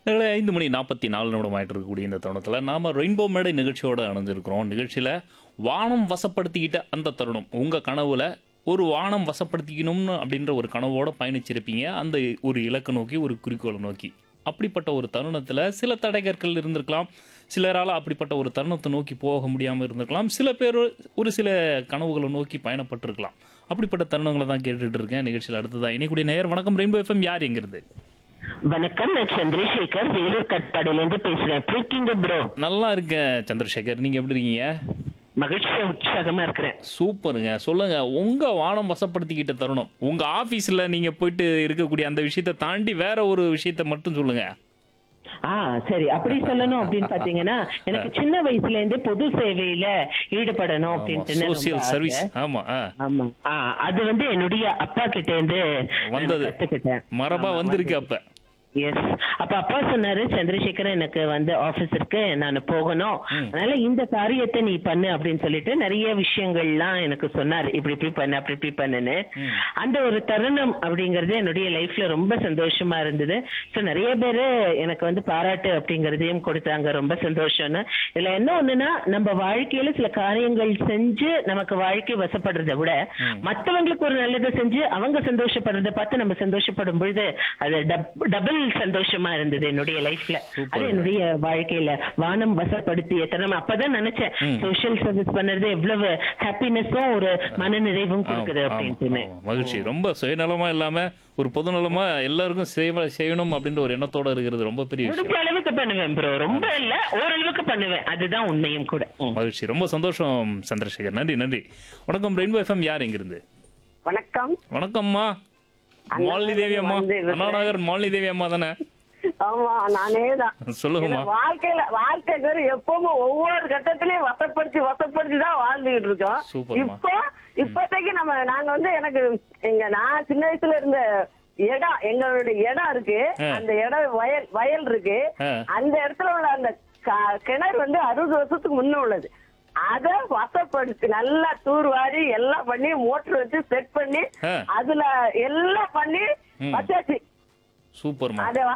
நேரங்களே, ஐந்து மணி நாற்பத்தி நாலு நிமிடம் ஆயிட்டு இருக்கக்கூடிய இந்த தருணத்தில் நாம ரெயின்போ மேடை நிகழ்ச்சியோட அணைஞ்சிருக்கிறோம் நிகழ்ச்சியில் வானம் வசப்படுத்திக்கிட்ட அந்த தருணம் உங்கள் கனவுல ஒரு வானம் வசப்படுத்திக்கணும்னு அப்படின்ற ஒரு கனவோட பயணிச்சிருப்பீங்க அந்த ஒரு இலக்கை நோக்கி ஒரு குறிக்கோளை நோக்கி அப்படிப்பட்ட ஒரு தருணத்தில் சில தடைகற்கள் இருந்திருக்கலாம் சிலரால் அப்படிப்பட்ட ஒரு தருணத்தை நோக்கி போக முடியாமல் இருந்திருக்கலாம் சில பேர் ஒரு சில கனவுகளை நோக்கி பயணப்பட்டிருக்கலாம் அப்படிப்பட்ட தருணங்களை தான் கேட்டுட்டு இருக்கேன் நிகழ்ச்சியில் அடுத்ததாக இணைக்கூடிய நேயர் வணக்கம் ரெயின்போ எஃப்எம் யார் எங்கிறது வணக்கம் நான் சந்திரசேகர் வேலூர் கட்பாடியில இருந்து பேசுறேன் எப்படி இருக்கீங்க ப்ரோ நல்லா இருக்கேன் சந்திரசேகர் நீங்க எப்படி இருக்கீங்க மகிழ்ச்சியா உற்சாகமா இருக்கிறேன் சூப்பருங்க சொல்லுங்க உங்க வானம் வசப்படுத்திக்கிட்ட தருணம் உங்க ஆபீஸ்ல நீங்க போயிட்டு இருக்கக்கூடிய அந்த விஷயத்தை தாண்டி வேற ஒரு விஷயத்த மட்டும் சொல்லுங்க ஆ சரி அப்படி சொல்லணும் அப்படின்னு பாத்தீங்கன்னா எனக்கு சின்ன வயசுல இருந்தே பொது சேவையில ஈடுபடணும் அப்படின்ட்டு எனக்கு ரொம்ப சோசியல் ஆசை. சர்வீஸ் ஆமா ஆ. ஆமா ஆ அது வந்து என்னுடைய அப்பா கிட்ட இருந்து நான் வந்தது. கத்துக்கிட்டேன் மரபா வந்திருக்கு அப்ப எஸ் அப்ப அப்பா சொன்னாரு சந்திரசேகரன் எனக்கு வந்து ஆபீஸ் இருக்கு நான் போகணும் அதனால இந்த காரியத்தை நீ பண்ணு அப்படின்னு சொல்லிட்டு நிறைய விஷயங்கள்லாம் எனக்கு சொன்னாரு இப்படி இப்படி பண்ணு அப்படி இப்படி பண்ணுன்னு அந்த ஒரு தருணம் அப்படிங்கறது என்னுடைய லைஃப்ல ரொம்ப சந்தோஷமா இருந்தது சோ நிறைய பேரு எனக்கு வந்து பாராட்டு அப்படிங்கறதையும் கொடுத்தாங்க ரொம்ப சந்தோஷம்னு இதுல என்ன ஒண்ணுன்னா நம்ம வாழ்க்கையில சில காரியங்கள் செஞ்சு நமக்கு வாழ்க்கை வசப்படுறதை விட மத்தவங்களுக்கு ஒரு நல்லதை செஞ்சு அவங்க சந்தோஷப்படுறதை பார்த்து நம்ம சந்தோஷப்படும் பொழுது அது டபுள் சந்தோஷமா இருந்தது என்னுடைய லைஃப்ல அது என்னுடைய வாழ்க்கையில வானம் வசப்படுத்திய தருணம் அப்பதான் நினைச்சேன் சோஷியல் சர்வீஸ் பண்றது எவ்வளவு ஹாப்பினஸும் ஒரு மன நிறைவும் கொடுக்குது ஆமா, அப்படின்ட்டுன்னு ஆமா. மகிழ்ச்சி ரொம்ப சுயநலமா இல்லாம ஒரு பொதுநலமா எல்லாருக்கும் சேவை செய்யணும் அப்படின்ற ஒரு எண்ணத்தோட இருக்கிறது ரொம்ப பெரிய விஷயம் முடிஞ்ச அளவுக்கு பண்ணுவேன் ப்ரோ ரொம்ப இல்ல ஓரளவுக்கு பண்ணுவேன் அதுதான் உண்மையும் கூட ம். மகிழ்ச்சி ரொம்ப சந்தோஷம் சந்திரசேகர் நன்றி நன்றி வணக்கம் ரெயின்போ எஃப்எம் யார் எங்கிருந்து வணக்கம் வணக்கம்மா மாலினி தேவி அம்மா வந்து அண்ணா நகர் மாலினி தேவி அம்மா தானே ஆமா நானே தான் சொல்லுங்கம்மா வாழ்க்கையில வாழ்க்கைக்கு எப்பவுமே ஒவ்வொரு கட்டத்திலயும் வசப்படுத்தி வசப்படுத்தி தான் வாழ்ந்துகிட்டு இருக்கோம் சூப்பர்மா. இப்போ இப்போதைக்கு நம்ம நாங்க வந்து எனக்கு எங்க நான் சின்ன வயசுல இருந்த இடம் எங்களுடைய இடம் இருக்கு ஆ. அந்த இடம் வயல் வயல் இருக்கு ஆ. அந்த இடத்துல உள்ள அந்த க- கிணறு வந்து அறுபது வருஷத்துக்கு முன்ன உள்ளது அத வசப்படுத்தி நல்லா தூர்வாரி எல்லாம் பண்ணி மோட்டர் வச்சு செட் பண்ணி ஆ. அதுல எல்லாம் பண்ணி வச்சாச்சு சூப்பர்மா அத